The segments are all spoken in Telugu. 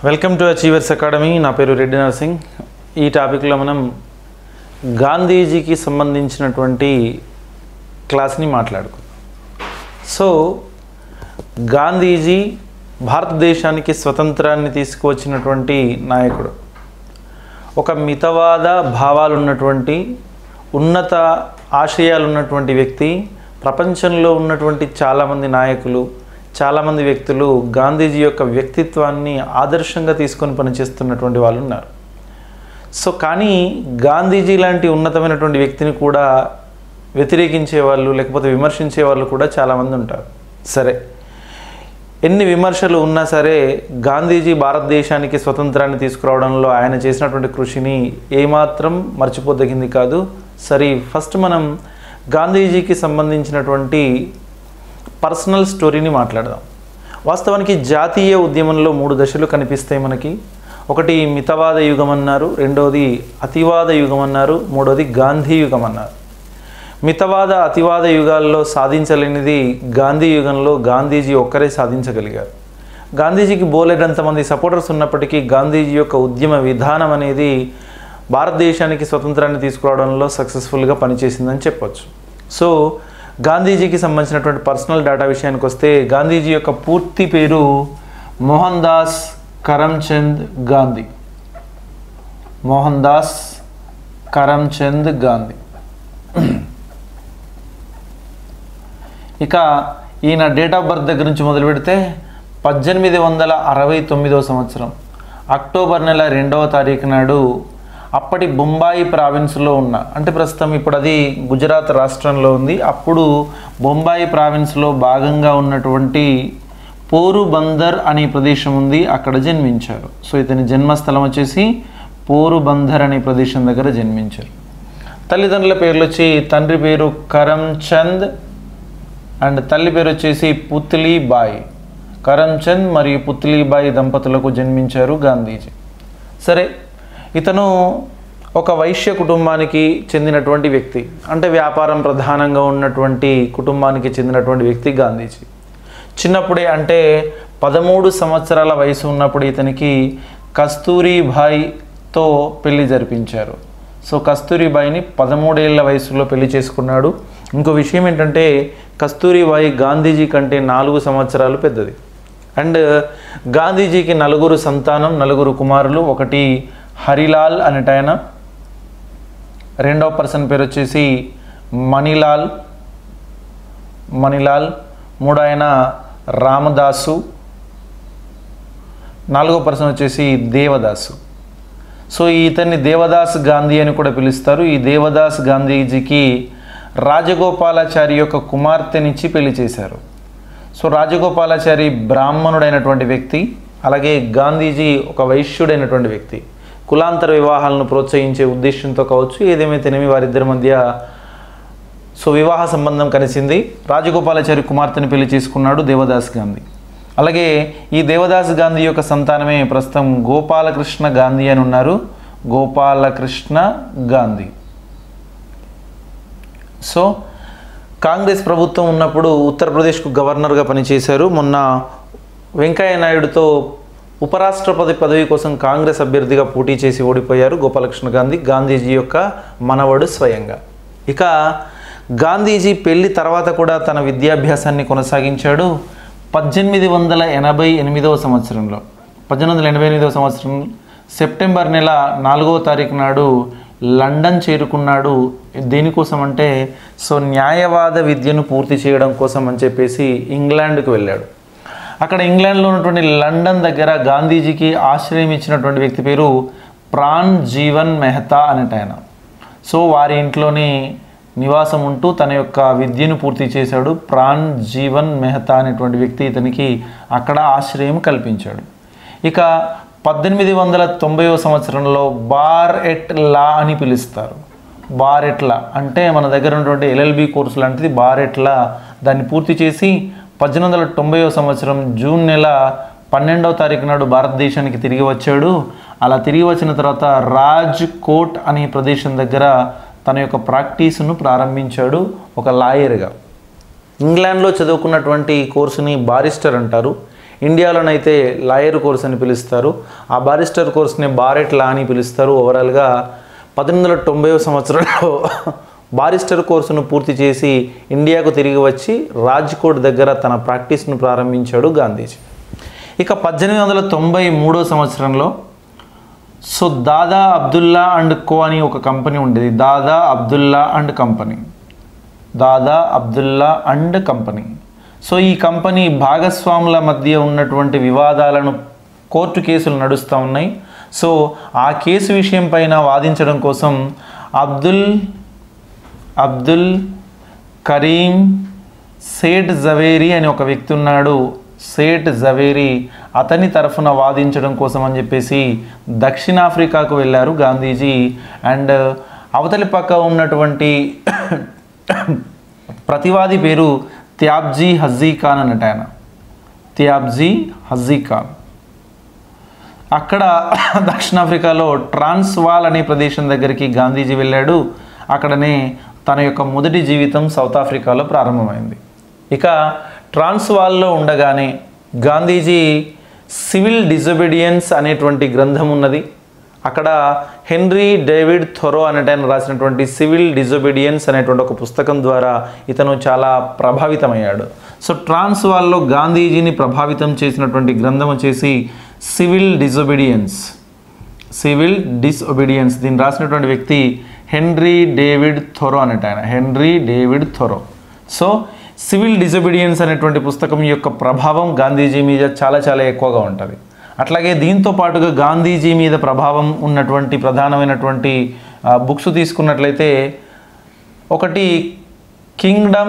వెల్కమ్ టు అచీవర్స్ అకాడమీ నా పేరు రెడ్డి నరసింగ్ ఈ టాపిక్లో మనం గాంధీజీకి సంబంధించినటువంటి క్లాస్ని మాట్లాడుకుందాం సో గాంధీజీ భారతదేశానికి స్వతంత్రాన్ని తీసుకువచ్చినటువంటి నాయకుడు ఒక మితవాద భావాలు ఉన్నటువంటి ఉన్నత ఆశయాలు ఉన్నటువంటి వ్యక్తి ప్రపంచంలో ఉన్నటువంటి చాలామంది నాయకులు చాలామంది వ్యక్తులు గాంధీజీ యొక్క వ్యక్తిత్వాన్ని ఆదర్శంగా తీసుకొని పనిచేస్తున్నటువంటి వాళ్ళు ఉన్నారు సో కానీ గాంధీజీ లాంటి ఉన్నతమైనటువంటి వ్యక్తిని కూడా వ్యతిరేకించే వాళ్ళు లేకపోతే విమర్శించే వాళ్ళు కూడా చాలామంది ఉంటారు సరే ఎన్ని విమర్శలు ఉన్నా సరే గాంధీజీ భారతదేశానికి స్వతంత్రాన్ని తీసుకురావడంలో ఆయన చేసినటువంటి కృషిని ఏమాత్రం మర్చిపోదగింది కాదు సరే ఫస్ట్ మనం గాంధీజీకి సంబంధించినటువంటి పర్సనల్ స్టోరీని మాట్లాడదాం వాస్తవానికి జాతీయ ఉద్యమంలో మూడు దశలు కనిపిస్తాయి మనకి ఒకటి మితవాద యుగం అన్నారు రెండోది అతివాద యుగం అన్నారు మూడోది గాంధీ యుగం అన్నారు మితవాద అతివాద యుగాల్లో సాధించలేనిది గాంధీ యుగంలో గాంధీజీ ఒక్కరే సాధించగలిగారు గాంధీజీకి బోలెడంత మంది సపోర్టర్స్ ఉన్నప్పటికీ గాంధీజీ యొక్క ఉద్యమ విధానం అనేది భారతదేశానికి స్వతంత్రాన్ని తీసుకురావడంలో సక్సెస్ఫుల్గా పనిచేసిందని చెప్పొచ్చు సో గాంధీజీకి సంబంధించినటువంటి పర్సనల్ డేటా విషయానికి వస్తే గాంధీజీ యొక్క పూర్తి పేరు మోహన్ దాస్ కరమ్చంద్ గాంధీ మోహన్ దాస్ కరమ్చంద్ గాంధీ ఇక ఈయన డేట్ ఆఫ్ బర్త్ దగ్గర నుంచి మొదలు పెడితే పద్దెనిమిది వందల అరవై తొమ్మిదవ సంవత్సరం అక్టోబర్ నెల రెండవ తారీఖు నాడు అప్పటి బొంబాయి ప్రావిన్స్లో ఉన్న అంటే ప్రస్తుతం ఇప్పుడు అది గుజరాత్ రాష్ట్రంలో ఉంది అప్పుడు బొంబాయి ప్రావిన్స్లో భాగంగా ఉన్నటువంటి పోరుబందర్ అనే ప్రదేశం ఉంది అక్కడ జన్మించారు సో ఇతని జన్మస్థలం వచ్చేసి పోరుబందర్ అనే ప్రదేశం దగ్గర జన్మించారు తల్లిదండ్రుల పేర్లు వచ్చి తండ్రి పేరు కరమ్చంద్ అండ్ తల్లి పేరు వచ్చేసి పుత్లీబాయి కరమ్చంద్ మరియు పుత్లీబాయి దంపతులకు జన్మించారు గాంధీజీ సరే ఇతను ఒక వైశ్య కుటుంబానికి చెందినటువంటి వ్యక్తి అంటే వ్యాపారం ప్రధానంగా ఉన్నటువంటి కుటుంబానికి చెందినటువంటి వ్యక్తి గాంధీజీ చిన్నప్పుడే అంటే పదమూడు సంవత్సరాల వయసు ఉన్నప్పుడు ఇతనికి కస్తూరిబాయితో పెళ్లి జరిపించారు సో కస్తూరిబాయిని పదమూడేళ్ల వయసులో పెళ్లి చేసుకున్నాడు ఇంకో విషయం ఏంటంటే కస్తూరిబాయి గాంధీజీ కంటే నాలుగు సంవత్సరాలు పెద్దది అండ్ గాంధీజీకి నలుగురు సంతానం నలుగురు కుమారులు ఒకటి హరిలాల్ అనేట ఆయన రెండవ పర్సన్ పేరు వచ్చేసి మణిలాల్ మణిలాల్ మూడో ఆయన రామదాసు నాలుగో పర్సన్ వచ్చేసి దేవదాసు సో ఇతన్ని దేవదాస్ గాంధీ అని కూడా పిలుస్తారు ఈ దేవదాస్ గాంధీజీకి రాజగోపాలాచారి యొక్క కుమార్తెనిచ్చి పెళ్లి చేశారు సో రాజగోపాలాచారి బ్రాహ్మణుడైనటువంటి వ్యక్తి అలాగే గాంధీజీ ఒక వైశ్యుడైనటువంటి వ్యక్తి కులాంతర వివాహాలను ప్రోత్సహించే ఉద్దేశంతో కావచ్చు ఏదేమైతేనేమి వారిద్దరి మధ్య సో వివాహ సంబంధం కలిసింది రాజగోపాలాచారి కుమార్తెని పెళ్లి చేసుకున్నాడు దేవదాస్ గాంధీ అలాగే ఈ దేవదాస్ గాంధీ యొక్క సంతానమే ప్రస్తుతం గోపాలకృష్ణ గాంధీ అని ఉన్నారు గోపాలకృష్ణ గాంధీ సో కాంగ్రెస్ ప్రభుత్వం ఉన్నప్పుడు ఉత్తరప్రదేశ్కు గవర్నర్గా పనిచేశారు మొన్న వెంకయ్య నాయుడుతో ఉపరాష్ట్రపతి పదవి కోసం కాంగ్రెస్ అభ్యర్థిగా పోటీ చేసి ఓడిపోయారు గోపాలకృష్ణ గాంధీ గాంధీజీ యొక్క మనవడు స్వయంగా ఇక గాంధీజీ పెళ్లి తర్వాత కూడా తన విద్యాభ్యాసాన్ని కొనసాగించాడు పద్దెనిమిది వందల ఎనభై ఎనిమిదవ సంవత్సరంలో పద్దెనిమిది వందల ఎనభై ఎనిమిదవ సంవత్సరం సెప్టెంబర్ నెల నాలుగవ తారీఖు నాడు లండన్ చేరుకున్నాడు దేనికోసం అంటే సో న్యాయవాద విద్యను పూర్తి చేయడం కోసం అని చెప్పేసి ఇంగ్లాండ్కి వెళ్ళాడు అక్కడ ఇంగ్లాండ్లో ఉన్నటువంటి లండన్ దగ్గర గాంధీజీకి ఆశ్రయం ఇచ్చినటువంటి వ్యక్తి పేరు ప్రాణ్ జీవన్ మెహతా అనేట ఆయన సో వారి ఇంట్లోనే నివాసం ఉంటూ తన యొక్క విద్యను పూర్తి చేశాడు ప్రాణ్ జీవన్ మెహతా అనేటువంటి వ్యక్తి ఇతనికి అక్కడ ఆశ్రయం కల్పించాడు ఇక పద్దెనిమిది వందల తొంభైవ సంవత్సరంలో బార్ ఎట్ లా అని పిలుస్తారు బార్ ఎట్ లా అంటే మన దగ్గర ఉన్నటువంటి ఎల్ఎల్బి కోర్సు లాంటిది బార్ ఎట్ లా దాన్ని పూర్తి చేసి పద్దెనిమిది వందల తొంభైవ సంవత్సరం జూన్ నెల పన్నెండవ తారీఖు నాడు భారతదేశానికి తిరిగి వచ్చాడు అలా తిరిగి వచ్చిన తర్వాత రాజ్ కోట్ అనే ప్రదేశం దగ్గర తన యొక్క ప్రాక్టీస్ను ప్రారంభించాడు ఒక లాయర్గా ఇంగ్లాండ్లో చదువుకున్నటువంటి ఈ కోర్సుని బారిస్టర్ అంటారు ఇండియాలోనైతే లాయర్ కోర్స్ అని పిలుస్తారు ఆ బారిస్టర్ కోర్స్ని బారెట్ లా అని పిలుస్తారు ఓవరాల్గా పద్దెనిమిది వందల తొంభై సంవత్సరంలో బారిస్టర్ కోర్సును పూర్తి చేసి ఇండియాకు తిరిగి వచ్చి రాజ్కోట్ దగ్గర తన ప్రాక్టీస్ను ప్రారంభించాడు గాంధీజీ ఇక పద్దెనిమిది వందల తొంభై మూడో సంవత్సరంలో so Dada Abdullah and co అని ఒక కంపెనీ ఉండేది Dada Abdullah and company Dada Abdullah and company so ఈ కంపెనీ భాగస్వాముల మధ్య ఉన్నటువంటి వివాదాలను కోర్టు కేసులు నడుస్తూ ఉన్నాయి సో ఆ కేసు విషయం పైన వాదించడం కోసం అబ్దుల్ అబ్దుల్ కరీం సేట్ జవేరీ అని ఒక వ్యక్తి ఉన్నాడు సేట్ జవేరీ అతని తరఫున వాదించడం కోసం అని చెప్పేసి దక్షిణాఫ్రికాకు వెళ్ళారు గాంధీజీ అండ్ అవతలి పక్క ఉన్నటువంటి ప్రతివాది పేరు త్యాబ్జీ హజీ ఖాన్ అన్నట ఆయన త్యాబ్జీ హజీ ఖాన్ అక్కడ దక్షిణాఫ్రికాలో ట్రాన్స్వాల్ అనే ప్రదేశం దగ్గరికి గాంధీజీ వెళ్ళాడు అక్కడనే తన యొక్క మొదటి జీవితం సౌత్ ఆఫ్రికాలో ప్రారంభమైంది ఇక ట్రాన్స్వాల్లో ఉండగానే గాంధీజీ సివిల్ డిజొబీడియన్స్ అనేటువంటి గ్రంథం ఉన్నది అక్కడ హెన్రీ డేవిడ్ థొరో అనేటైన రాసినటువంటి సివిల్ డిజొబీడియన్స్ అనేటువంటి ఒక పుస్తకం ద్వారా ఇతను చాలా ప్రభావితమయ్యాడు సో ట్రాన్స్వాల్లో గాంధీజీని ప్రభావితం చేసినటువంటి గ్రంథం వచ్చేసి సివిల్ డిజొబీడియన్స్ సివిల్ డిస్ఒబీడియన్స్ దీన్ని రాసినటువంటి వ్యక్తి హెన్రీ డేవిడ్ థొరో అనేట ఆయన Henry David Thoreau so civil disobedience అనేటువంటి పుస్తకం యొక్క ప్రభావం గాంధీజీ మీద చాలా చాలా ఎక్కువగా ఉంటుంది అట్లాగే దీంతో పాటుగా గాంధీజీ మీద ప్రభావం ఉన్నటువంటి ప్రధానమైనటువంటి బుక్స్ తీసుకున్నట్లయితే ఒకటి kingdom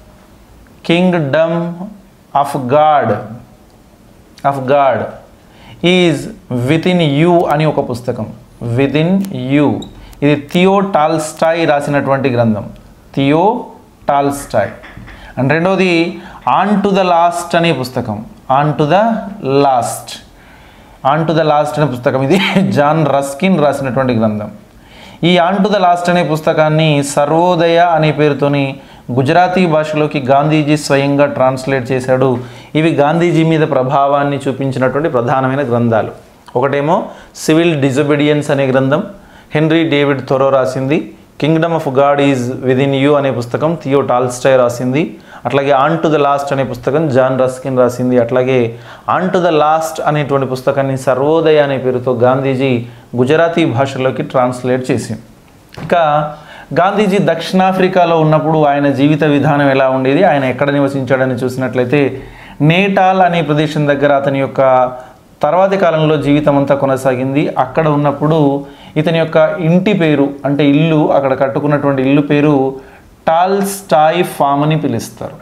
kingdom of God of God is within you అని ఒక పుస్తకం విత్ ఇన్ యూ ఇది థియో టాల్స్టాయ్ రాసినటువంటి గ్రంథం థియో టాల్స్టాయ్ అండ్ రెండవది ఆన్ టు ద లాస్ట్ అనే పుస్తకం unto the last unto the last అనే పుస్తకం ఇది జాన్ రస్కిన్ రాసినటువంటి గ్రంథం ఈ ఆన్ టు ద లాస్ట్ అనే పుస్తకాన్ని సర్వోదయ అనే పేరుతోని గుజరాతీ భాషలోకి గాంధీజీ స్వయంగా ట్రాన్స్లేట్ చేశాడు ఇవి గాంధీజీ మీద ప్రభావాన్ని చూపించినటువంటి ప్రధానమైన గ్రంథాలు ఒకటేమో సివిల్ డిజొబీడియన్స్ అనే గ్రంథం హెన్రీ డేవిడ్ థొరో రాసింది kingdom of God is within you అనే పుస్తకం థియో టాల్స్టై రాసింది అట్లాగే ఆన్ టు ద లాస్ట్ అనే పుస్తకం జాన్ రస్కిన్ రాసింది అట్లాగే ఆన్ టు ద లాస్ట్ అనేటువంటి పుస్తకాన్ని సర్వోదయ అనే పేరుతో గాంధీజీ గుజరాతీ భాషలోకి ట్రాన్స్లేట్ చేసింది ఇక గాంధీజీ దక్షిణాఫ్రికాలో ఉన్నప్పుడు ఆయన జీవిత విధానం ఎలా ఉండేది ఆయన ఎక్కడ నివసించాడని చూసినట్లయితే నేటాల్ అనే ప్రదేశం దగ్గర అతని యొక్క తర్వాతి కాలంలో జీవితం అంతా కొనసాగింది అక్కడ ఉన్నప్పుడు ఇతని యొక్క ఇంటి పేరు అంటే ఇల్లు అక్కడ కట్టుకున్నటువంటి ఇల్లు పేరు టాల్ స్టాయ్ ఫామ్ అని పిలుస్తారు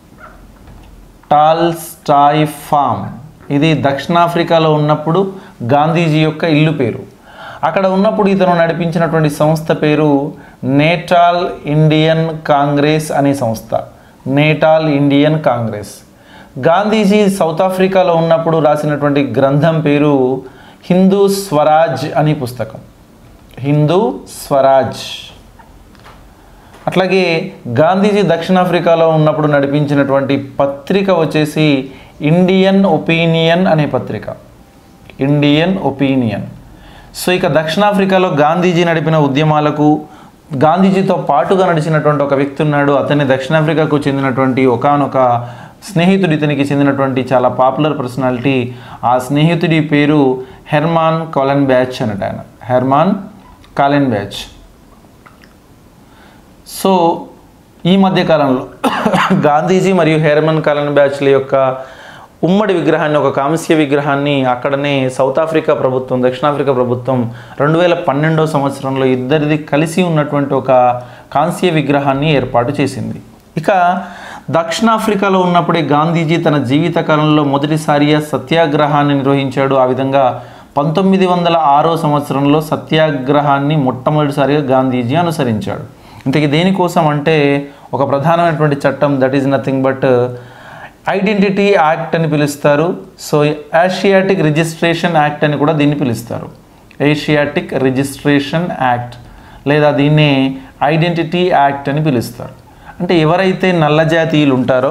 టాల్ స్టాయ్ ఫామ్ ఇది దక్షిణాఫ్రికాలో ఉన్నప్పుడు గాంధీజీ యొక్క ఇల్లు పేరు అక్కడ ఉన్నప్పుడు ఇతను నడిపించినటువంటి సంస్థ పేరు నేటాల్ ఇండియన్ కాంగ్రెస్ అనే సంస్థ Natal Indian Congress Gandhiji South ఆఫ్రికాలో ఉన్నప్పుడు రాసినటువంటి గ్రంథం పేరు హిందూ స్వరాజ్ అనే పుస్తకం హిందూ స్వరాజ్ అట్లాగే గాంధీజీ దక్షిణాఫ్రికాలో ఉన్నప్పుడు నడిపించినటువంటి పత్రిక వచ్చేసి ఇండియన్ ఒపీనియన్ అనే పత్రిక ఇండియన్ ఒపీనియన్ సో ఇక దక్షిణాఫ్రికాలో గాంధీజీ నడిపిన ఉద్యమాలకు గాంధీజీతో పాటుగా నడిచినటువంటి ఒక వ్యక్తి ఉన్నాడు అతన్ని దక్షిణాఫ్రికాకు చెందినటువంటి ఒకానొక స్నేహితుడు ఇతనికి చెందినటువంటి చాలా పాపులర్ పర్సనాలిటీ ఆ స్నేహితుడి పేరు హెర్మాన్ కాలన్ బ్యాచ్ అనట ఆయన హెర్మాన్ కాలెన్ బ్యాచ్ సో ఈ మధ్య కాలంలో గాంధీజీ మరియు హెర్మన్ కాలన్ బ్యాచ్ల యొక్క ఉమ్మడి విగ్రహాన్ని ఒక కాంస్య విగ్రహాన్ని అక్కడనే సౌత్ ఆఫ్రికా ప్రభుత్వం దక్షిణాఫ్రికా ప్రభుత్వం రెండు వేల పన్నెండో సంవత్సరంలో ఇద్దరిది కలిసి ఉన్నటువంటి ఒక కాంస్య విగ్రహాన్ని ఏర్పాటు చేసింది ఇక దక్షిణాఫ్రికాలో ఉన్నప్పుడే గాంధీజీ తన జీవితకాలంలో మొదటిసారిగా సత్యాగ్రహాన్ని నిర్వహించాడు ఆ విధంగా పంతొమ్మిది వందల ఆరో సంవత్సరంలో సత్యాగ్రహాన్ని మొట్టమొదటిసారిగా గాంధీజీ అనుసరించాడు ఇంతకీ దేనికోసం అంటే ఒక ప్రధానమైనటువంటి చట్టం that is nothing but identity act అని పిలుస్తారు సో ఏషియాటిక్ రిజిస్ట్రేషన్ యాక్ట్ అని కూడా దీన్ని పిలుస్తారు ఏషియాటిక్ రిజిస్ట్రేషన్ యాక్ట్ లేదా దీన్ని ఐడెంటిటీ యాక్ట్ అని పిలుస్తారు అంటే ఎవరైతే నల్ల జాతీయులు ఉంటారో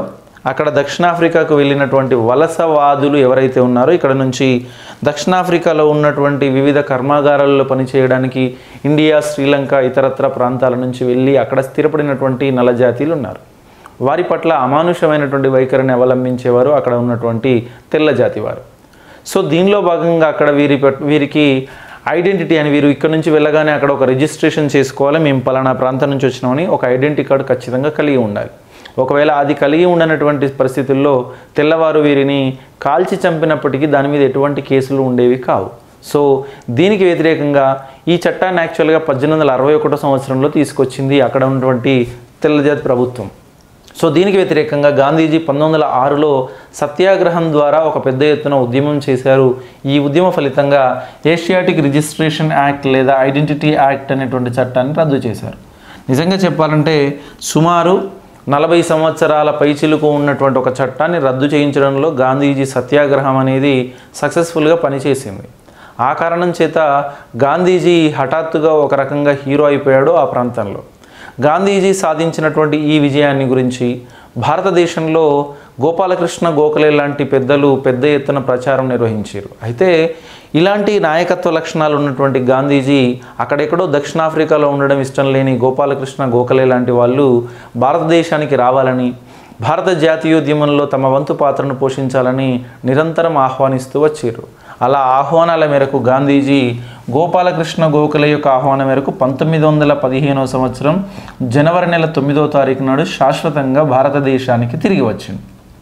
అక్కడ దక్షిణాఫ్రికాకు వెళ్ళినటువంటి వలసవాదులు ఎవరైతే ఉన్నారో ఇక్కడ నుంచి దక్షిణాఫ్రికాలో ఉన్నటువంటి వివిధ కర్మాగారాల్లో పనిచేయడానికి ఇండియా శ్రీలంక ఇతరత్ర ప్రాంతాల నుంచి వెళ్ళి అక్కడ స్థిరపడినటువంటి నల్లజాతీయులు ఉన్నారు వారి పట్ల అమానుషమైనటువంటి వైఖరిని అవలంబించేవారు అక్కడ ఉన్నటువంటి తెల్ల జాతి వారు సో దీనిలో భాగంగా అక్కడ వీరి పట్- వీరికి ఐడెంటిటీ అని వీరు ఇక్కడ నుంచి వెళ్ళగానే అక్కడ ఒక రిజిస్ట్రేషన్ చేసుకోవాలి మేము పలానా ప్రాంతం నుంచి వచ్చినామని ఒక ఐడెంటిటీ కార్డు ఖచ్చితంగా కలిగి ఉండాలి ఒకవేళ అది కలిగి ఉండనటువంటి పరిస్థితుల్లో తెల్లవారు వీరిని కాల్చి చంపినప్పటికీ దాని మీద ఎటువంటి కేసులు ఉండేవి కావు సో దీనికి వ్యతిరేకంగా ఈ చట్టాన్ని యాక్చువల్గా పద్దెనిమిది వందల అరవై ఒకటో సంవత్సరంలో తీసుకొచ్చింది అక్కడ ఉన్నటువంటి తెల్లజాతి ప్రభుత్వం సో దీనికి వ్యతిరేకంగా గాంధీజీ పంతొమ్మిది వందల ఆరులో సత్యాగ్రహం ద్వారా ఒక పెద్ద ఎత్తున ఉద్యమం చేశారు ఈ ఉద్యమ ఫలితంగా ఏషియాటిక్ రిజిస్ట్రేషన్ యాక్ట్ లేదా ఐడెంటిటీ యాక్ట్ అనేటువంటి చట్టాన్ని రద్దు చేశారు నిజంగా చెప్పాలంటే సుమారు నలభై సంవత్సరాల పైచిలుకు ఉన్నటువంటి ఒక చట్టాన్ని రద్దు చేయించడంలో గాంధీజీ సత్యాగ్రహం అనేది సక్సెస్ఫుల్గా పనిచేసింది ఆ కారణం చేత గాంధీజీ హఠాత్తుగా ఒక రకంగా హీరో అయిపోయాడు ఆ ప్రాంతంలో గాంధీజీ సాధించినటువంటి ఈ విజయాన్ని గురించి భారతదేశంలో గోపాలకృష్ణ గోఖలే లాంటి పెద్దలు పెద్ద ఎత్తున ప్రచారం నిర్వహించారు అయితే ఇలాంటి నాయకత్వ లక్షణాలు ఉన్నటువంటి గాంధీజీ అక్కడెక్కడో దక్షిణాఫ్రికాలో ఉండడం ఇష్టం లేని గోపాలకృష్ణ గోఖలే లాంటి వాళ్ళు భారతదేశానికి రావాలని భారత జాతీయోద్యమంలో తమ వంతు పాత్రను పోషించాలని నిరంతరం ఆహ్వానిస్తూ వచ్చారు అలా ఆహ్వానాల మేరకు గాంధీజీ గోపాలకృష్ణ గోఖలే యొక్క ఆహ్వానం మేరకు పంతొమ్మిది వందల పదిహేనవ సంవత్సరం జనవరి నెల తొమ్మిదవ తారీఖు నాడు శాశ్వతంగా భారతదేశానికి తిరిగి వచ్చింది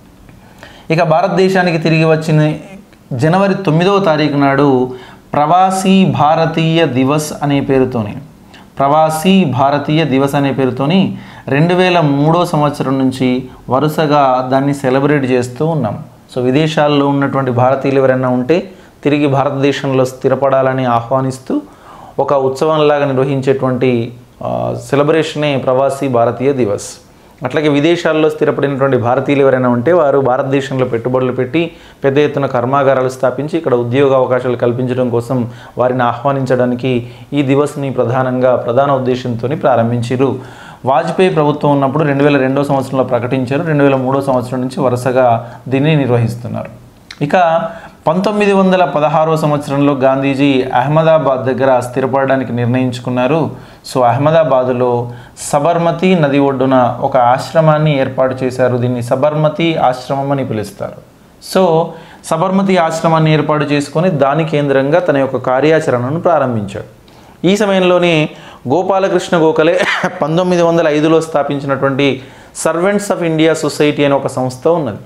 ఇక భారతదేశానికి తిరిగి వచ్చిన జనవరి తొమ్మిదవ తారీఖు నాడు ప్రవాసీ భారతీయ దివస్ అనే పేరుతోని ప్రవాసీ భారతీయ దివస్ అనే పేరుతోని రెండు వేల మూడో సంవత్సరం నుంచి వరుసగా దాన్ని సెలబ్రేట్ చేస్తూ ఉన్నాం సో విదేశాల్లో ఉన్నటువంటి భారతీయులు ఎవరైనా ఉంటే తిరిగి భారతదేశంలో స్థిరపడాలని ఆహ్వానిస్తూ ఒక ఉత్సవంలాగా నిర్వహించేటువంటి ఆ, సెలబ్రేషనే ప్రవాసీ భారతీయ దివస్ అట్లాగే విదేశాల్లో స్థిరపడినటువంటి భారతీయులు ఎవరైనా ఉంటే వారు భారతదేశంలో పెట్టుబడులు పెట్టి పెద్ద ఎత్తున కర్మాగారాలు స్థాపించి ఇక్కడ ఉద్యోగ అవకాశాలు కల్పించడం కోసం వారిని ఆహ్వానించడానికి ఈ దివస్ని ప్రధానంగా ప్రధాన ఉద్దేశంతో ప్రారంభించారు వాజ్పేయి ప్రభుత్వం ఉన్నప్పుడు రెండు వేల రెండో సంవత్సరంలో ప్రకటించారు రెండు వేల మూడో సంవత్సరం నుంచి వరుసగా దీన్ని నిర్వహిస్తున్నారు ఇక పంతొమ్మిది వందల పదహారో సంవత్సరంలో గాంధీజీ అహ్మదాబాద్ దగ్గర స్థిరపడడానికి నిర్ణయించుకున్నారు సో అహ్మదాబాదులో సబర్మతి నది ఒడ్డున ఒక ఆశ్రమాన్ని ఏర్పాటు చేశారు దీన్ని సబర్మతి ఆశ్రమం అని పిలుస్తారు సో సబర్మతి ఆశ్రమాన్ని ఏర్పాటు చేసుకొని దాని కేంద్రంగా తన యొక్క కార్యాచరణను ప్రారంభించాడు ఈ సమయంలోనే గోపాలకృష్ణ గోఖలే పంతొమ్మిది వందల ఐదులో స్థాపించినటువంటి సర్వెంట్స్ ఆఫ్ ఇండియా సొసైటీ అనే ఒక సంస్థ ఉన్నది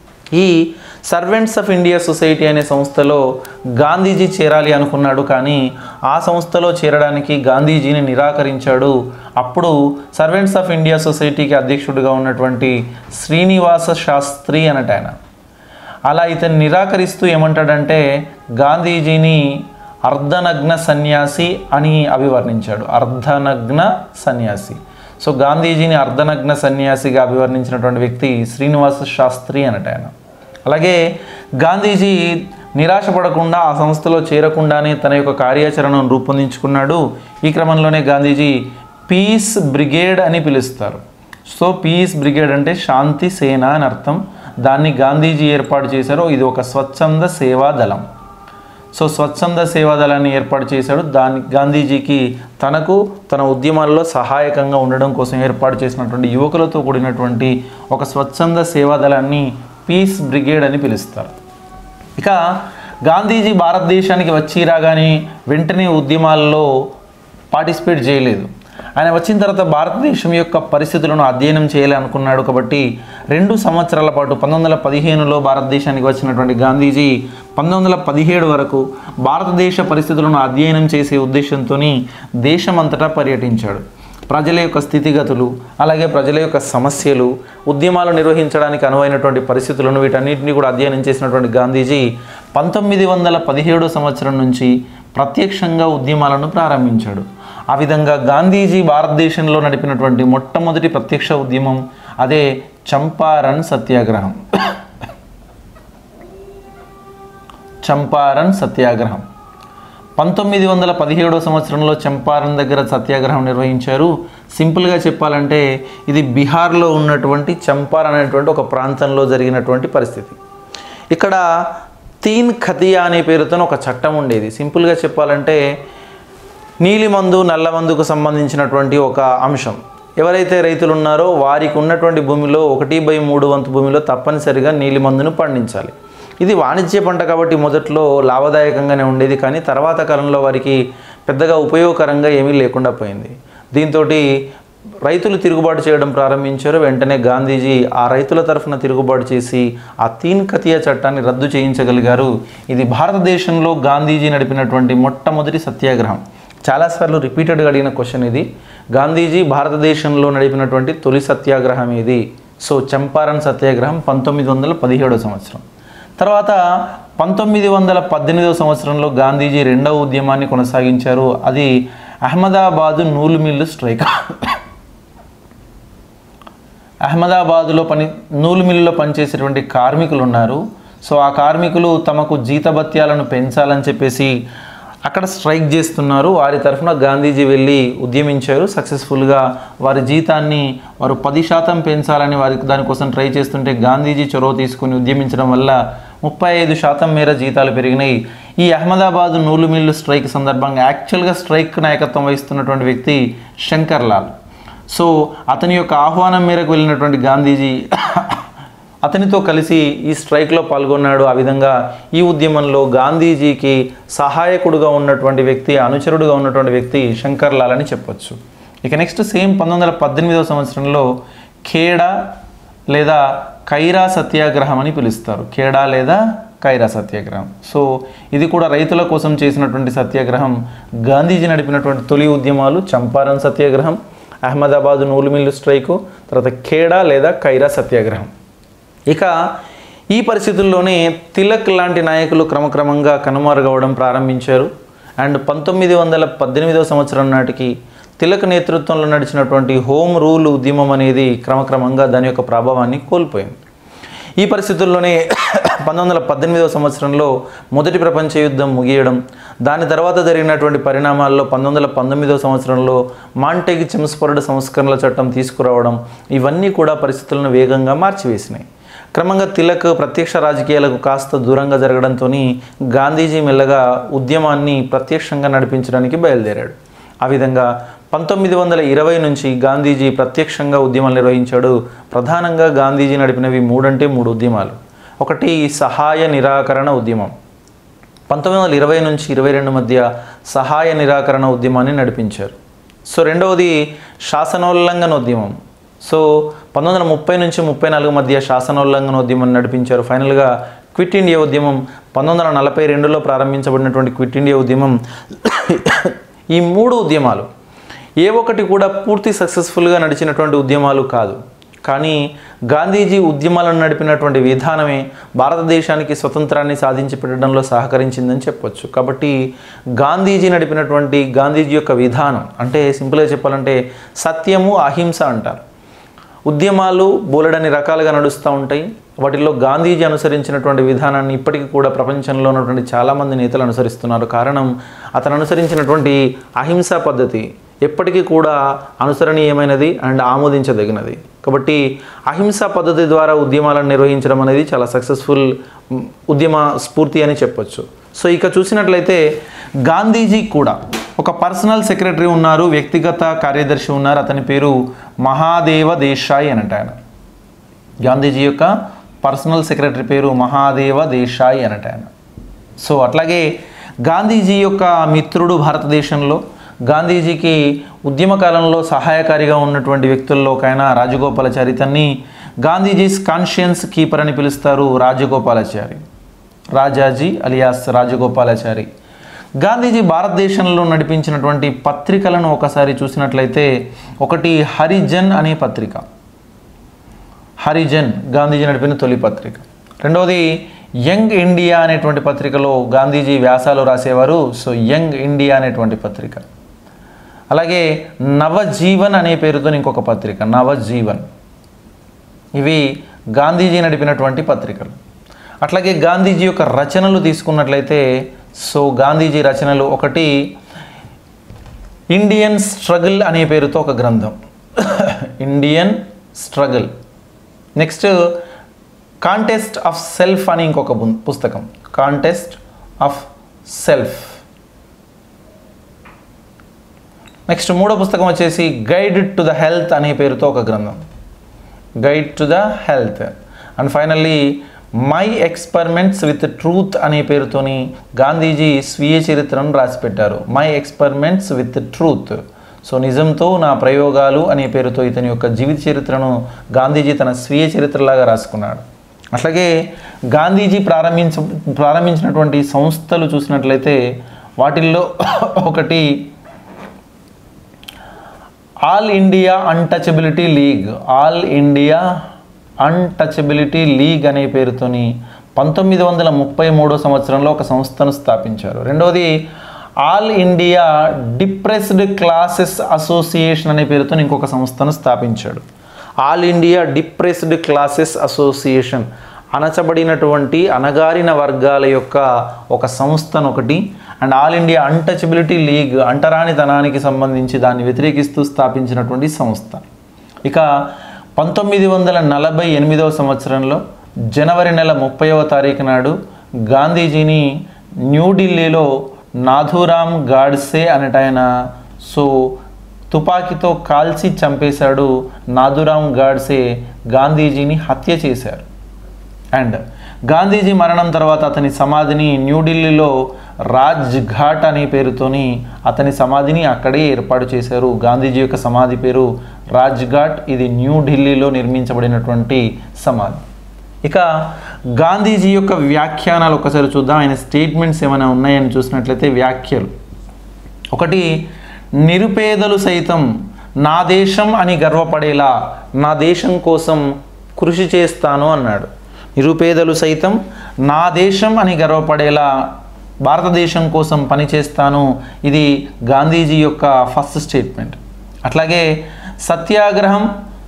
ఈ సర్వెంట్స్ ఆఫ్ ఇండియా సొసైటీ అనే సంస్థలో గాంధీజీ చేరాలి అనుకున్నాడు కానీ ఆ సంస్థలో చేరడానికి గాంధీజీని నిరాకరించాడు అప్పుడు సర్వెంట్స్ ఆఫ్ ఇండియా సొసైటీకి అధ్యక్షుడిగా ఉన్నటువంటి శ్రీనివాస శాస్త్రి అనట ఆయన అలా ఇతను నిరాకరిస్తూ ఏమంటాడంటే గాంధీజీని అర్ధనగ్న సన్యాసి అని అభివర్ణించాడు అర్ధనగ్న సన్యాసి సో గాంధీజీని అర్ధనగ్న సన్యాసిగా అభివర్ణించినటువంటి వ్యక్తి శ్రీనివాస శాస్త్రి అనట ఆయన అలాగే గాంధీజీ నిరాశపడకుండా ఆ సంస్థలో చేరకుండానే తన యొక్క కార్యాచరణను రూపొందించుకున్నాడు ఈ క్రమంలోనే గాంధీజీ పీస్ బ్రిగేడ్ అని పిలుస్తారు సో పీస్ బ్రిగేడ్ అంటే శాంతి సేన అని అర్థం దాన్ని గాంధీజీ ఏర్పాటు చేశారు ఇది ఒక స్వచ్ఛంద సేవా దళం సో స్వచ్ఛంద సేవా దళాన్ని ఏర్పాటు చేశాడు దాని గాంధీజీకి తనకు తన ఉద్యమాల్లో సహాయకంగా ఉండడం కోసం ఏర్పాటు చేసినటువంటి యువకులతో కూడినటువంటి ఒక స్వచ్ఛంద సేవా దళాన్ని పీస్ బ్రిగేడ్ అని పిలుస్తారు ఇక గాంధీజీ భారతదేశానికి వచ్చి రాగానే వెంటనే ఉద్యమాల్లో పార్టిసిపేట్ చేయలేదు ఆయన వచ్చిన తర్వాత భారతదేశం యొక్క పరిస్థితులను అధ్యయనం చేయాలి అనుకున్నాడు కాబట్టి రెండు సంవత్సరాల పాటు పంతొమ్మిది వందల పదిహేనులో భారతదేశానికి వచ్చినటువంటి గాంధీజీ పంతొమ్మిది వందల పదిహేడు వరకు భారతదేశ పరిస్థితులను అధ్యయనం చేసే ఉద్దేశంతో దేశమంతటా పర్యటించాడు ప్రజల యొక్క స్థితిగతులు అలాగే ప్రజల యొక్క సమస్యలు ఉద్యమాలు నిర్వహించడానికి అనువైనటువంటి పరిస్థితులను వీటన్నిటిని కూడా అధ్యయనం చేసినటువంటి గాంధీజీ పంతొమ్మిది వందల పదిహేడు సంవత్సరం నుంచి ప్రత్యక్షంగా ఉద్యమాలను ప్రారంభించాడు ఆ విధంగా గాంధీజీ భారతదేశంలో నడిపినటువంటి మొట్టమొదటి ప్రత్యక్ష ఉద్యమం అదే చంపారన్ సత్యాగ్రహం చంపారన్ సత్యాగ్రహం పంతొమ్మిది వందల పదిహేడో సంవత్సరంలో చంపారన్ దగ్గర సత్యాగ్రహం నిర్వహించారు సింపుల్గా చెప్పాలంటే ఇది బీహార్లో ఉన్నటువంటి చంపార్ అనేటువంటి ఒక ప్రాంతంలో జరిగినటువంటి పరిస్థితి ఇక్కడ తీన్ ఖతియా అనే పేరుతో ఒక చట్టం ఉండేది సింపుల్గా చెప్పాలంటే నీలిమందు నల్లమందుకు సంబంధించినటువంటి ఒక అంశం ఎవరైతే రైతులు ఉన్నారో వారికి ఉన్నటువంటి భూమిలో ఒకటి బై మూడు వంతు భూమిలో తప్పనిసరిగా నీలిమందును పండించాలి ఇది వాణిజ్య పంట కాబట్టి మొదట్లో లాభదాయకంగానే ఉండేది కానీ తర్వాత కాలంలో వారికి పెద్దగా ఉపయోగకరంగా ఏమీ లేకుండా పోయింది దీంతో రైతులు తిరుగుబాటు చేయడం ప్రారంభించారు వెంటనే గాంధీజీ ఆ రైతుల తరఫున తిరుగుబాటు చేసి ఆ తీన్ కతియా చట్టాన్ని రద్దు చేయించగలిగారు ఇది భారతదేశంలో గాంధీజీ నడిపినటువంటి మొట్టమొదటి సత్యాగ్రహం చాలాసార్లు రిపీటెడ్గా అడిగిన క్వశ్చన్ ఇది గాంధీజీ భారతదేశంలో నడిపినటువంటి తొలి సత్యాగ్రహం ఇది సో చంపారన్ సత్యాగ్రహం పంతొమ్మిది వందల పదిహేడవ సంవత్సరం తర్వాత పంతొమ్మిది వందల పద్దెనిమిదవ సంవత్సరంలో గాంధీజీ రెండవ ఉద్యమాన్ని కొనసాగించారు అది అహ్మదాబాదు నూలు మిల్లు స్ట్రైక్ అహ్మదాబాదులో పని నూలు మిల్లులో పనిచేసేటువంటి కార్మికులు ఉన్నారు సో ఆ కార్మికులు తమకు జీతభత్యాలను పెంచాలని చెప్పేసి అక్కడ స్ట్రైక్ చేస్తున్నారు వారి తరఫున గాంధీజీ వెళ్ళి ఉద్యమించారు సక్సెస్ఫుల్గా వారి జీతాన్ని వారు పది శాతం పెంచాలని వారి దానికోసం ట్రై చేస్తుంటే గాంధీజీ చొరవ తీసుకుని ఉద్యమించడం వల్ల ముప్పై ఐదు శాతం మేర జీతాలు పెరిగినాయి ఈ అహ్మదాబాద్ నూలు మిల్లు స్ట్రైక్ సందర్భంగా యాక్చువల్గా స్ట్రైక్ నాయకత్వం వహిస్తున్నటువంటి వ్యక్తి శంకర్ లాల్ సో అతని యొక్క ఆహ్వానం మేరకు వెళ్ళినటువంటి గాంధీజీ అతనితో కలిసి ఈ స్ట్రైక్లో పాల్గొన్నాడు ఆ విధంగా ఈ ఉద్యమంలో గాంధీజీకి సహాయకుడుగా ఉన్నటువంటి వ్యక్తి అనుచరుడుగా ఉన్నటువంటి వ్యక్తి శంకర్ లాల్ అని చెప్పొచ్చు ఇక నెక్స్ట్ సేమ్ పంతొమ్మిది వందల పద్దెనిమిదవ సంవత్సరంలో ఖేడా లేదా కైరా సత్యాగ్రహం అని పిలుస్తారు ఖేడా లేదా కైరా సత్యాగ్రహం సో ఇది కూడా రైతుల కోసం చేసినటువంటి సత్యాగ్రహం గాంధీజీ నడిపినటువంటి తొలి ఉద్యమాలు చంపారన్ సత్యాగ్రహం అహ్మదాబాద్ నూలు మిల్లు స్ట్రైకు తర్వాత ఖేడా లేదా కైరా సత్యాగ్రహం ఇక ఈ పరిస్థితుల్లోనే తిలక్ లాంటి నాయకులు క్రమక్రమంగా కనుమరుగవడం ప్రారంభించారు అండ్ పంతొమ్మిది వందల పద్దెనిమిదవ సంవత్సరం నాటికి తిలక్ నేతృత్వంలో నడిచినటువంటి హోమ్ రూల్ ఉద్యమం అనేది క్రమక్రమంగా దాని యొక్క ప్రభావాన్ని కోల్పోయింది ఈ పరిస్థితుల్లోనే పంతొమ్మిది వందల పద్దెనిమిదవ సంవత్సరంలో మొదటి ప్రపంచ యుద్ధం ముగియడం దాని తర్వాత జరిగినటువంటి పరిణామాల్లో పంతొమ్మిది వందల పంతొమ్మిదవ సంవత్సరంలో మాంటెగ్ చెమ్స్ఫర్డ్ సంస్కరణల చట్టం తీసుకురావడం ఇవన్నీ కూడా పరిస్థితులను వేగంగా మార్చివేసినాయి క్రమంగా తిలక్ ప్రత్యక్ష రాజకీయాలకు కాస్త దూరంగా జరగడంతో గాంధీజీ మెల్లగా ఉద్యమాన్ని ప్రత్యక్షంగా నడిపించడానికి బయలుదేరాడు ఆ విధంగా పంతొమ్మిది వందల ఇరవై నుంచి గాంధీజీ ప్రత్యక్షంగా ఉద్యమాలు నిర్వహించాడు ప్రధానంగా గాంధీజీ నడిపినవి మూడంటే మూడు ఉద్యమాలు ఒకటి సహాయ నిరాకరణ ఉద్యమం పంతొమ్మిది వందల ఇరవై నుంచి ఇరవై రెండు మధ్య సహాయ నిరాకరణ ఉద్యమాన్ని నడిపించారు సో రెండవది శాసనోల్లంఘన ఉద్యమం సో పంతొమ్మిది వందల ముప్పై నుంచి ముప్పై నాలుగు మధ్య శాసనోల్లంఘన ఉద్యమం నడిపించారు ఫైనల్గా క్విట్ ఇండియా ఉద్యమం పంతొమ్మిది వందల నలభై రెండులో ప్రారంభించబడినటువంటి క్విట్ ఇండియా ఉద్యమం ఈ మూడు ఉద్యమాలు ఏ ఒక్కటి కూడా పూర్తి సక్సెస్ఫుల్గా నడిచినటువంటి ఉద్యమాలు కాదు కానీ గాంధీజీ ఉద్యమాలను నడిపినటువంటి విధానమే భారతదేశానికి స్వతంత్రాన్ని సాధించి పెట్టడంలో సహకరించిందని చెప్పొచ్చు కాబట్టి గాంధీజీ నడిపినటువంటి గాంధీజీ యొక్క విధానం అంటే సింపుల్గా చెప్పాలంటే సత్యము అహింస అంటారు ఉద్యమాలు బోలెడని రకాలుగా నడుస్తూ ఉంటాయి వాటిల్లో గాంధీజీ అనుసరించినటువంటి విధానాన్ని ఇప్పటికీ కూడా ప్రపంచంలో ఉన్నటువంటి చాలామంది నేతలు అనుసరిస్తున్నారు కారణం అతను అనుసరించినటువంటి అహింసా పద్ధతి ఎప్పటికీ కూడా అనుసరణీయమైనది అండ్ ఆమోదించదగినది కాబట్టి అహింసా పద్ధతి ద్వారా ఉద్యమాలను నిర్వహించడం అనేది చాలా సక్సెస్ఫుల్ మ్, ఉద్యమ స్ఫూర్తి అని చెప్పొచ్చు సో ఇక చూసినట్లయితే గాంధీజీ కూడా ఒక పర్సనల్ సెక్రటరీ ఉన్నారు వ్యక్తిగత కార్యదర్శి ఉన్నారు అతని పేరు మహాదేవ దేశాయ్ అనట ఆయన గాంధీజీ యొక్క పర్సనల్ సెక్రటరీ పేరు మహాదేవ దేశాయ్ అనట ఆయన సో అట్లాగే గాంధీజీ యొక్క మిత్రుడు భారతదేశంలో గాంధీజీకి ఉద్యమ కాలంలో సహాయకారిగా ఉన్నటువంటి వ్యక్తుల్లో ఒక ఆయన రాజగోపాలాచారి ఇతన్ని గాంధీజీస్ కాన్షియన్స్ కీపర్ అని పిలుస్తారు రాజగోపాలాచారి రాజాజీ అలియాస్ రాజగోపాలాచారి గాంధీజీ భారతదేశంలో నడిపించినటువంటి పత్రికలను ఒకసారి చూసినట్లయితే ఒకటి హరిజన్ అనే పత్రిక హరిజన్ గాంధీజీ నడిపిన తొలి పత్రిక రెండవది యంగ్ ఇండియా అనేటువంటి పత్రికలో గాంధీజీ వ్యాసాలు రాసేవారు సో యంగ్ ఇండియా అనేటువంటి పత్రిక అలాగే నవజీవన్ అనే పేరుతో ఇంకొక పత్రిక నవజీవన్ ఇవి గాంధీజీ నడిపినటువంటి పత్రికలు అట్లాగే గాంధీజీ యొక్క రచనలు తీసుకున్నట్లయితే సో గాంధీజీ రచనలు ఒకటి ఇండియన్ స్ట్రగుల్ అనే పేరుతో ఒక గ్రంథం Indian struggle next contest of self అని ఇంకొక బు- పుస్తకం కాంటెస్ట్ ఆఫ్ సెల్ఫ్ నెక్స్ట్ మూడో పుస్తకం వచ్చేసి గైడ్ టు ద హెల్త్ అనే పేరుతో ఒక గ్రంథం guide to the health and finally my experiments with truth అనే పేరుతోని గాంధీజీ స్వీయ చరిత్రను రాసిపెట్టారు my experiments with truth so నిజంతో నా ప్రయోగాలు అనే పేరుతో ఇతని యొక్క జీవిత చరిత్రను గాంధీజీ తన స్వీయ చరిత్రలాగా రాసుకున్నాడు అట్లాగే గాంధీజీ ప్రారంభించ ప్రారంభించినటువంటి సంస్థలు చూసినట్లయితే వాటిల్లో ఒకటి all India untouchability league all India untouchability league అనే పేరుతోని పంతొమ్మిది వందల ముప్పై మూడో సంవత్సరంలో ఒక సంస్థను స్థాపించారు రెండవది all India depressed classes association అనే పేరుతో ఇంకొక సంస్థను స్థాపించాడు all India depressed classes association అణచబడినటువంటి అణగారిన వర్గాల యొక్క ఒక సంస్థను ఒకటి and all India untouchability league అంటరానితనానికి సంబంధించి దాన్ని వ్యతిరేకిస్తూ స్థాపించినటువంటి సంస్థ ఇక పంతొమ్మిది వందల నలభై ఎనిమిదవ సంవత్సరంలో జనవరి నెల ముప్పైవ తారీఖు నాడు గాంధీజీని న్యూఢిల్లీలో నాథూరామ్ గాడ్సే అనేటాయన సో తుపాకీతో కాల్చి చంపేశాడు నాథురామ్ గాడ్సే గాంధీజీని హత్య చేశారు అండ్ గాంధీజీ మరణం తర్వాత అతని సమాధిని న్యూఢిల్లీలో రాజ్ ఘాట్ అనే పేరుతోని అతని సమాధిని అక్కడే ఏర్పాటు చేశారు గాంధీజీ యొక్క సమాధి పేరు రాజ్ ఘాట్ ఇది న్యూఢిల్లీలో నిర్మించబడినటువంటి సమాధి ఇక గాంధీజీ యొక్క వ్యాఖ్యానాలు ఒకసారి చూద్దాం ఆయన స్టేట్మెంట్స్ ఏమైనా ఉన్నాయని చూసినట్లయితే వ్యాఖ్యలు ఒకటి నిరుపేదలు సైతం నా దేశం అని గర్వపడేలా నా దేశం కోసం కృషి చేస్తాను అన్నాడు నిరుపేదలు సైతం నా దేశం అని గర్వపడేలా భారతదేశం కోసం పనిచేస్తాను ఇది గాంధీజీ యొక్క ఫస్ట్ స్టేట్మెంట్ అట్లాగే సత్యాగ్రహం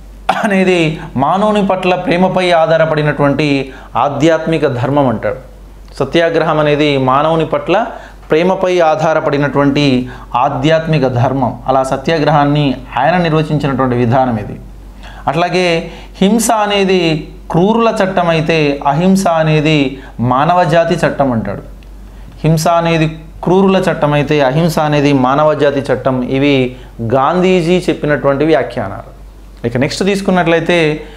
అనేది మానవుని పట్ల ప్రేమపై ఆధారపడినటువంటి ఆధ్యాత్మిక ధర్మం అంటాడు సత్యాగ్రహం అనేది మానవుని పట్ల ప్రేమపై ఆధారపడినటువంటి ఆధ్యాత్మిక ధర్మం అలా సత్యాగ్రహాన్ని ఆయన నిర్వచించినటువంటి విధానం ఇది అట్లాగే హింస అనేది క్రూరుల చట్టం అయితే అహింస అనేది మానవ జాతి చట్టం అంటాడు హింస అనేది క్రూరుల చట్టం అయితే అహింస అనేది మానవ జాతి చట్టం ఇవి గాంధీజీ చెప్పినటువంటి వ్యాఖ్యానాలు ఇక నెక్స్ట్ తీసుకున్నట్లయితే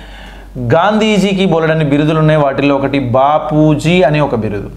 గాంధీజీకి బోలెడన్ని బిరుదులు ఉన్నాయి వాటిల్లో ఒకటి బాపూజీ అనే ఒక బిరుదు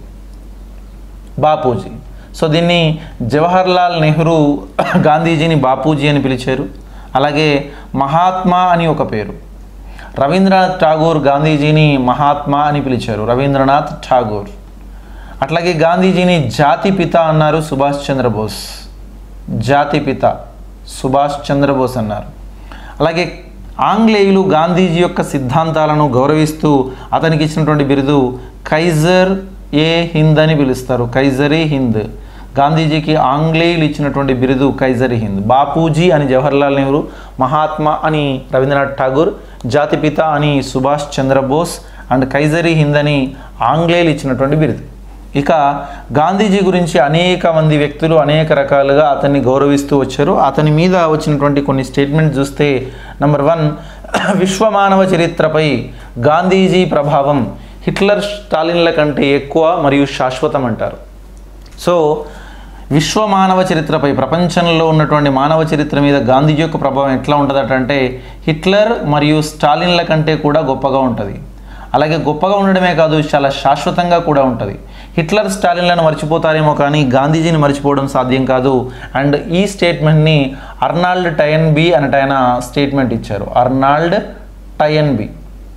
బాపూజీ సో దీన్ని జవహర్లాల్ నెహ్రూ గాంధీజీని బాపూజీ అని పిలిచారు అలాగే మహాత్మా అని ఒక పేరు రవీంద్రనాథ్ ఠాగూర్ గాంధీజీని మహాత్మా అని పిలిచారు రవీంద్రనాథ్ ఠాగూర్ అట్లాగే గాంధీజీని జాతి పిత అన్నారు సుభాష్ చంద్రబోస్ జాతి పిత సుభాష్ చంద్రబోస్ అన్నారు అలాగే ఆంగ్లేయులు గాంధీజీ యొక్క సిద్ధాంతాలను గౌరవిస్తూ అతనికి ఇచ్చినటువంటి బిరుదు కైజర్ ఏ హింద్ అని పిలుస్తారు కైజరే హింద్ గాంధీజీకి ఆంగ్లేయులు ఇచ్చినటువంటి బిరుదు కైజరి హింద్ బాపూజీ అని జవహర్లాల్ నెహ్రూ మహాత్మా అని రవీంద్రనాథ్ ఠాగూర్ జాతిపిత అని సుభాష్ చంద్రబోస్ అండ్ కైజరీ హింద్ అని ఆంగ్లేయులు ఇచ్చినటువంటి బిరుదు ఇక గాంధీజీ గురించి అనేక మంది వ్యక్తులు అనేక రకాలుగా అతన్ని గౌరవిస్తూ వచ్చారు అతని మీద వచ్చినటువంటి కొన్ని స్టేట్మెంట్ చూస్తే నంబర్ వన్ విశ్వమానవ చరిత్రపై గాంధీజీ ప్రభావం హిట్లర్ స్టాలిన్ల కంటే ఎక్కువ మరియు శాశ్వతం అంటారు సో విశ్వ మానవ చరిత్రపై ప్రపంచంలో ఉన్నటువంటి మానవ చరిత్ర మీద గాంధీజీ యొక్క ప్రభావం ఎట్లా ఉంటుందట అంటే హిట్లర్ మరియు స్టాలిన్ల కంటే కూడా గొప్పగా ఉంటుంది అలాగే గొప్పగా ఉండడమే కాదు చాలా శాశ్వతంగా కూడా ఉంటుంది హిట్లర్ స్టాలిన్లను మర్చిపోతారేమో కానీ గాంధీజీని మర్చిపోవడం సాధ్యం కాదు అండ్ ఈ స్టేట్మెంట్ని అర్నాల్డ్ టయన్ బి అనట ఆయన స్టేట్మెంట్ ఇచ్చారు అర్నాల్డ్ టయన్ బి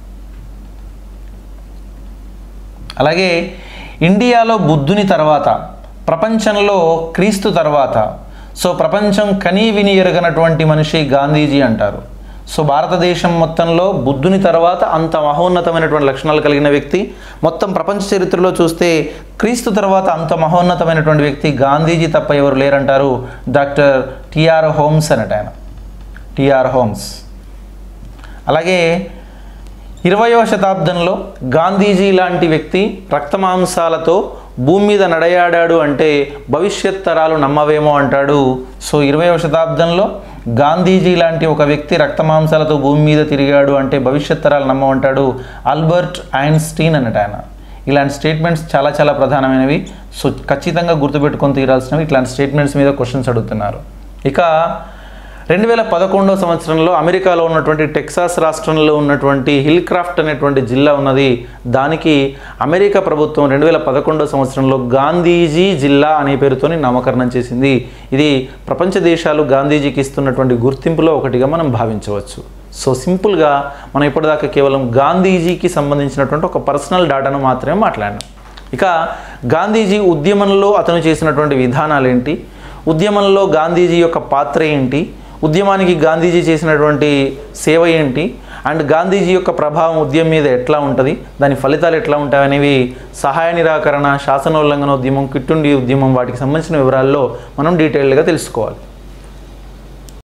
అలాగే ఇండియాలో బుద్ధుని తర్వాత ప్రపంచంలో క్రీస్తు తర్వాత సో ప్రపంచం కనీ విని ఎరగనటువంటి మనిషి గాంధీజీ అంటారు సో భారతదేశం మొత్తంలో బుద్ధుని తర్వాత అంత మహోన్నతమైనటువంటి లక్షణాలు కలిగిన వ్యక్తి మొత్తం ప్రపంచ చరిత్రలో చూస్తే క్రీస్తు తర్వాత అంత మహోన్నతమైనటువంటి వ్యక్తి గాంధీజీ తప్ప ఎవరు లేరంటారు డాక్టర్ టిఆర్ హోమ్స్ అనట ఆయన టిఆర్ హోమ్స్ అలాగే ఇరవయవ శతాబ్దంలో గాంధీజీ లాంటి వ్యక్తి రక్తమాంసాలతో భూమి మీద నడయాడాడు అంటే భవిష్యత్ తరాలు నమ్మవేమో అంటాడు సో ఇరవైవ శతాబ్దంలో గాంధీజీ లాంటి ఒక వ్యక్తి రక్తమాంసాలతో భూమి మీద తిరిగాడు అంటే భవిష్యత్ తరాలు నమ్మమంటాడు ఆల్బర్ట్ ఐన్స్టీన్ అన్నట ఆయన ఇలాంటి స్టేట్మెంట్స్ చాలా చాలా ప్రధానమైనవి సో ఖచ్చితంగా గుర్తుపెట్టుకొని తీరాల్సినవి ఇట్లాంటి స్టేట్మెంట్స్ మీద క్వశ్చన్స్ అడుగుతున్నారు ఇక రెండు వేల పదకొండవ సంవత్సరంలో అమెరికాలో ఉన్నటువంటి టెక్సాస్ రాష్ట్రంలో ఉన్నటువంటి హిల్ క్రాఫ్ట్ అనేటువంటి జిల్లా ఉన్నది దానికి అమెరికా ప్రభుత్వం రెండు వేల పదకొండవ సంవత్సరంలో గాంధీజీ జిల్లా అనే పేరుతోని నామకరణం చేసింది ఇది ప్రపంచ దేశాలు గాంధీజీకి ఇస్తున్నటువంటి గుర్తింపులో ఒకటిగా మనం భావించవచ్చు సో సింపుల్గా మనం ఇప్పటిదాకా కేవలం గాంధీజీకి సంబంధించినటువంటి ఒక పర్సనల్ డాటాను మాత్రమే మాట్లాడినాం ఇక గాంధీజీ ఉద్యమంలో అతను చేసినటువంటి విధానాలు ఏంటి ఉద్యమంలో గాంధీజీ యొక్క పాత్ర ఏంటి ఉద్యమానికి గాంధీజీ చేసినటువంటి సేవ ఏంటి అండ్ గాంధీజీ యొక్క ప్రభావం ఉద్యమం మీద ఎట్లా ఉంటుంది దాని ఫలితాలు ఎట్లా ఉంటాయి అనేవి సహాయ నిరాకరణ శాసనోల్లంఘన ఉద్యమం కిట్టుండి ఉద్యమం వాటికి సంబంధించిన వివరాల్లో మనం డీటెయిల్డ్గా తెలుసుకోవాలి